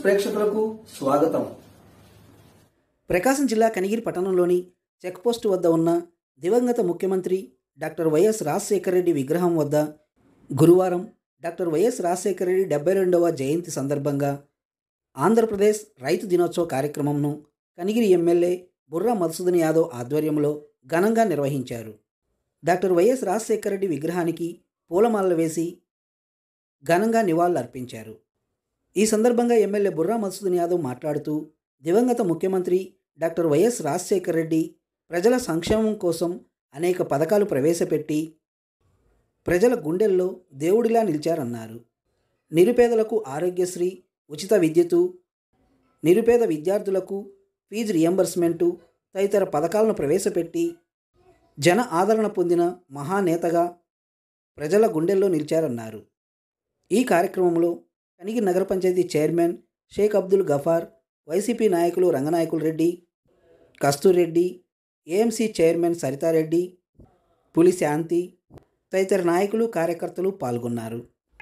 ప్రేక్షకులకు స్వాగతం ప్రకాశం జిల్లా కనిగిరి పట్టణంలోని చెక్పోస్టు వద్ద ఉన్న దివంగత ముఖ్యమంత్రి డాక్టర్ వైఎస్ రాజశేఖర రెడ్డి విగ్రహం వద్ద గురువారం డాక్టర్ వైఎస్ రాజశేఖర రెడ్డి డెబ్బై రెండవ జయంతి సందర్భంగా ఆంధ్రప్రదేశ్ రైతు దినోత్సవ కార్యక్రమంను కనిగిరి ఎమ్మెల్యే బుర్రా మధుసూదన్ యాదవ్ ఆధ్వర్యంలో ఘనంగా నిర్వహించారు డాక్టర్ వైఎస్ రాజశేఖర రెడ్డి విగ్రహానికి పూలమాలలు వేసి ఘనంగా నివాళులర్పించారు ఈ సందర్భంగా ఎమ్మెల్యే బుర్రా మధుసూదన్ యాదవ్ మాట్లాడుతూ దివంగత ముఖ్యమంత్రి డాక్టర్ వైఎస్ రాజశేఖర రెడ్డి ప్రజల సంక్షేమం కోసం అనేక పథకాలు ప్రవేశపెట్టి ప్రజల గుండెల్లో దేవుడిలా నిలిచారన్నారు నిరుపేదలకు ఆరోగ్యశ్రీ ఉచిత విద్యుత్తు నిరుపేద విద్యార్థులకు ఫీజు రియంబర్స్మెంటు తదితర పథకాలను ప్రవేశపెట్టి జన ఆదరణ పొందిన మహానేతగా ప్రజల గుండెల్లో నిలిచారన్నారు ఈ కార్యక్రమంలో కనిగిరి నగర పంచాయతీ చైర్మన్ షేక్ అబ్దుల్ గఫార్ వైసీపీ నాయకులు రంగనాయకుల రెడ్డి కస్తూరెడ్డి ఏఎంసీ చైర్మన్ సరితారెడ్డి పులి శాంతి తదితర నాయకులు కార్యకర్తలు పాల్గొన్నారు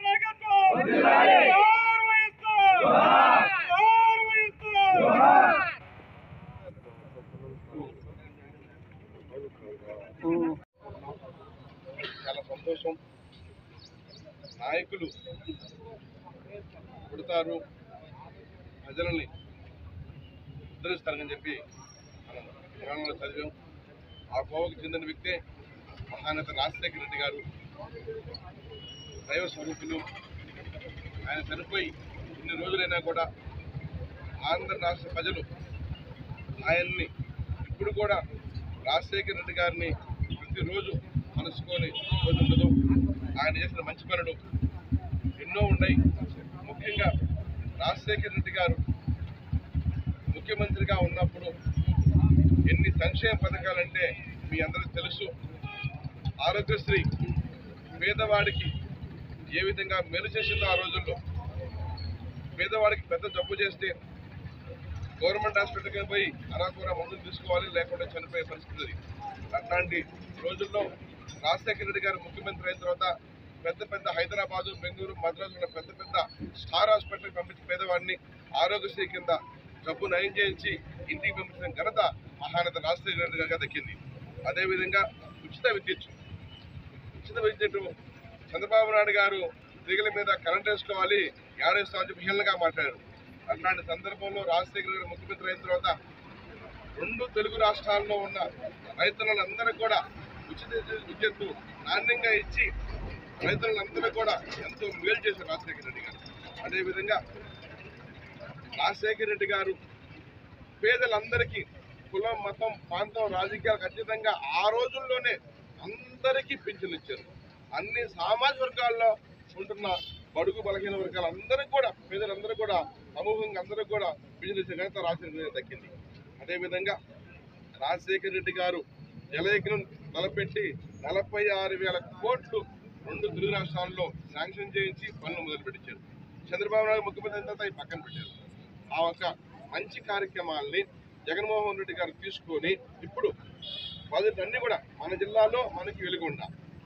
చాలా సంతోషం నాయకులు పుడతారు ప్రజలని ఉద్ధరిస్తారని చెప్పి మనం పురాణంలో చదివాం ఆ కోవకు చెందిన వ్యక్తే మహానేత రాజశేఖర రెడ్డి గారు దైవ స్వరూపులు ఆయన చనిపోయి ఇన్ని రోజులైనా కూడా ఆంధ్ర రాష్ట్ర ప్రజలు ఆయన్ని ఇప్పుడు కూడా రాజశేఖర రెడ్డి గారిని ప్రతిరోజు కలుసుకొని రోజు ఉండదు ఆయన చేసిన మంచి పనులు ఎన్నో ఉన్నాయి ముఖ్యంగా రాజశేఖర రెడ్డి గారు ముఖ్యమంత్రిగా ఉన్నప్పుడు ఎన్ని సంక్షేమ పథకాలంటే మీ అందరికీ తెలుసు ఆరోగ్యశ్రీ పేదవాడికి ఏ విధంగా మేలు చేసిందో ఆ రోజుల్లో పేదవాడికి పెద్ద జబ్బు చేస్తే గవర్నమెంట్ హాస్పిటల్కి పోయి అరాకూర మందులు తీసుకోవాలి లేకుంటే చనిపోయే పరిస్థితి అది. అట్లాంటి రోజుల్లో రాజశేఖర రెడ్డి గారు ముఖ్యమంత్రి అయిన తర్వాత పెద్ద పెద్ద హైదరాబాదు బెంగళూరు మద్రాసు ఉన్న పెద్ద పెద్ద స్టార్ హాస్పిటల్కి పంపించి పేదవాడిని ఆరోగ్యశ్రీ కింద జబ్బు నయం చేయించి ఇంటికి పంపించిన ఘనత మహానేత రాజశేఖర రెడ్డి గారికి దక్కింది అదేవిధంగా ఉచిత విద్యుత్ ఉచిత విద్యుత్ చంద్రబాబు నాయుడు గారు తీగల మీద కరెంట్ వేసుకోవాలి ఏడేస్తామని చెప్పి హీనంగా మాట్లాడారు అట్లాంటి సందర్భంలో రాజశేఖర గారు ముఖ్యమంత్రి అయిన తర్వాత రెండు తెలుగు రాష్ట్రాల్లో ఉన్న రైతులందరూ కూడా ఉచిత విద్యుత్తు నాణ్యంగా ఇచ్చి రైతులందరూ కూడా ఎంతో మేలు చేశారు రాజశేఖర రెడ్డి గారు అదేవిధంగా రాజశేఖర రెడ్డి గారు పేదలందరికీ కులం మతం ప్రాంతం రాజకీయాలకు అతీతంగా ఆ రోజుల్లోనే అందరికీ పింఛన్లు ఇచ్చారు అన్ని సామాజిక వర్గాల్లో ఉంటున్న బడుగు బలహీన వర్గాలు అందరూ కూడా పేదలందరూ కూడా సమూహంగా అందరూ కూడా పింఛన్లు ఇచ్చే ఘనత రాజశేఖర రెడ్డి దక్కింది అదేవిధంగా రాజశేఖర రెడ్డి గారు జలయజ్ఞం తలపెట్టి నలభై ఆరు వేల కోట్లు రెండు తెలుగు రాష్ట్రాల్లో శాంక్షన్ చేయించి పనులు మొదలుపెట్టించారు చంద్రబాబు నాయుడు ముఖ్యమంత్రి అయిన తర్వాత ఈ పక్కన పెట్టారు ఆ ఒక మంచి కార్యక్రమాల్ని జగన్మోహన్ రెడ్డి గారు తీసుకొని ఇప్పుడు పదులన్నీ కూడా మన జిల్లాలో మనకి వెలుగుండ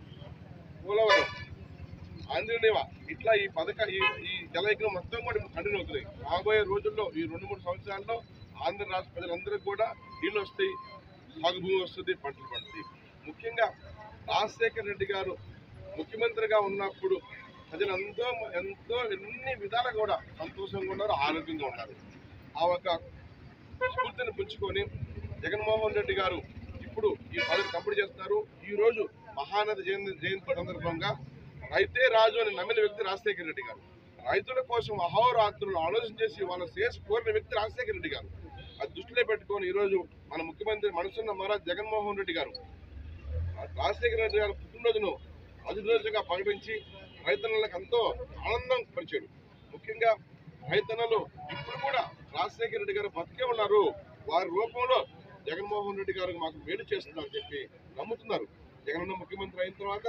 పోలవరం ఆంధ్రనేవ ఇట్లా ఈ పథక ఈ ఈ జలయజ్ఞం మొత్తం కూడా కంటిన్యూ అవుతుంది రాబోయే రోజుల్లో ఈ రెండు మూడు సంవత్సరాల్లో ఆంధ్ర రాష్ట్ర ప్రజలందరికీ కూడా నీళ్ళు వస్తాయి సాగు భూమి వస్తుంది పంటలు పండుతాయి ముఖ్యంగా రాజశేఖర రెడ్డి గారు ముఖ్యమంత్రిగా ఉన్నప్పుడు ప్రజలంతా ఎంతో ఎన్ని విధాలుగా కూడా సంతోషంగా ఉన్నారు ఆరోగ్యంగా ఉన్నారు ఆ ఒక స్ఫూర్తిని పుంచుకొని జగన్మోహన్ రెడ్డి గారు ఇప్పుడు ఈ పదవి కంప్లీట్ చేస్తున్నారు ఈ రోజు మహానది జయంతి జయంతి సందర్భంగా రైతే రాజు అని నమ్మిన వ్యక్తి రాజశేఖర రెడ్డి గారు రైతుల కోసం అహోరాత్రులు ఆలోచన చేసి వాళ్ళ శ్రేయస్ కోరిన వ్యక్తి రాజశేఖర రెడ్డి గారు అది దృష్టిలో పెట్టుకొని ఈరోజు మన ముఖ్యమంత్రి మనసున్న మహారాజ్ జగన్మోహన్ రెడ్డి గారు రాజశేఖర రెడ్డి గారి పుట్టినరోజును అధిరోజుగా ప్రకటించి రైతన్నలకు ఎంతో ఆనందం పరిచాడు ముఖ్యంగా రైతన్నలు ఇప్పుడు కూడా రాజశేఖర రెడ్డి గారు బతికే ఉన్నారు వారి రూపంలో జగన్మోహన్ రెడ్డి గారు మాకు మేలు చేస్తున్నారని చెప్పి నమ్ముతున్నారు జగనన్న ముఖ్యమంత్రి అయిన తర్వాత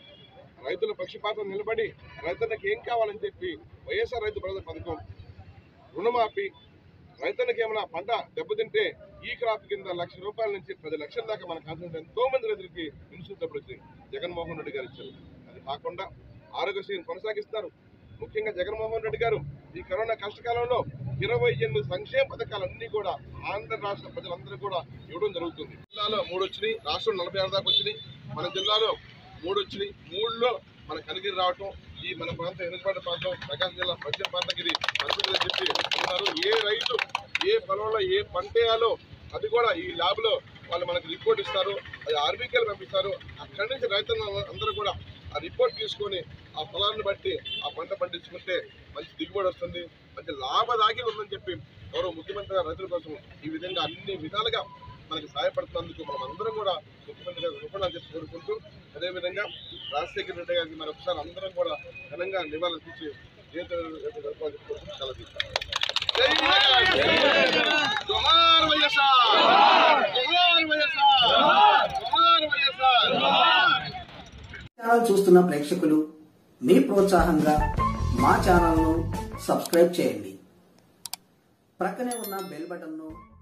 రైతుల పక్షపాతం నిలబడి రైతులకు ఏం కావాలని చెప్పి వైఎస్ఆర్ రైతు భరోసా పథకం రుణమాఫీ రైతులకు ఏమైనా పంట దెబ్బతింటే ఈ క్రాప్ కింద లక్ష రూపాయల నుంచి పది లక్షల దాకా మన కాన్సెంట్ ఎంతో మంది రైతులకి ఇన్సూరెన్స్ డబ్బులు వచ్చింది జగన్మోహన్ రెడ్డి గారు ఇచ్చారు అది కాకుండా ఆరోగ్యశ్రీని కొనసాగిస్తారు ముఖ్యంగా జగన్మోహన్ రెడ్డి గారు ఈ కరోనా కష్టకాలంలో ఇరవై ఎనిమిది సంక్షేమ పథకాలన్నీ కూడా ఆంధ్ర రాష్ట్ర ప్రజలందరూ కూడా ఇవ్వడం జరుగుతుంది జిల్లాలో మూడు వచ్చినాయి రాష్ట్రం నలభై ఆరు దాకా వచ్చినాయి మన జిల్లాలో మూడు వచ్చినాయి మూడులో మన కనిగిరి రావటం ఈ మన ప్రాంతం ఎన్నికపాటి ప్రాంతం ప్రకాశం జిల్లా పశ్చిమ ప్రాంతం ఇది పరిస్థితులు చెప్పి ఉన్నారు ఏ రైతు ఏ పొలంలో ఏ పంట వేయాలో అది కూడా ఈ ల్యాబ్ లో వాళ్ళు మనకి రిపోర్ట్ ఇస్తారు అది ఆర్బీకేలు పంపిస్తారు అక్కడి నుంచి రైతులు అందరూ కూడా ఆ రిపోర్ట్ తీసుకొని ఆ పొలాన్ని బట్టి ఆ పంట పండించుకుంటే మంచి దిగుబడి వస్తుంది మంచి లాభదాగి ఉందని చెప్పి గౌరవ ముఖ్యమంత్రి గారు రైతుల కోసం ఈ విధంగా అన్ని విధాలుగా మనకి సహాయపడుతున్నందుకు మనం అందరం కూడా ముఖ్యమంత్రి గారు రుణపడాలని చెప్పి కోరుకుంటూ అదేవిధంగా రాజశేఖర రెడ్డి గారికి మరి ఒకసారి అందరం కూడా ఘనంగా నివాళులర్పించి జీవితం జరపాలని చెప్పి కోరుకుంటూ సెలవు తీసుకుంటాం. జై జగన్! జోహార్ వైఎస్ఆర్ జోహార్ వైఎస్ఆర్ జోహార్ వైఎస్ఆర్ ఛానల్ చూస్తున్న ప్రేక్షకులు మీ ప్రోత్సాహంగా మా ఛానల్ను సబ్స్క్రైబ్ చేయండి ప్రక్కనే ఉన్న బెల్ బటన్ను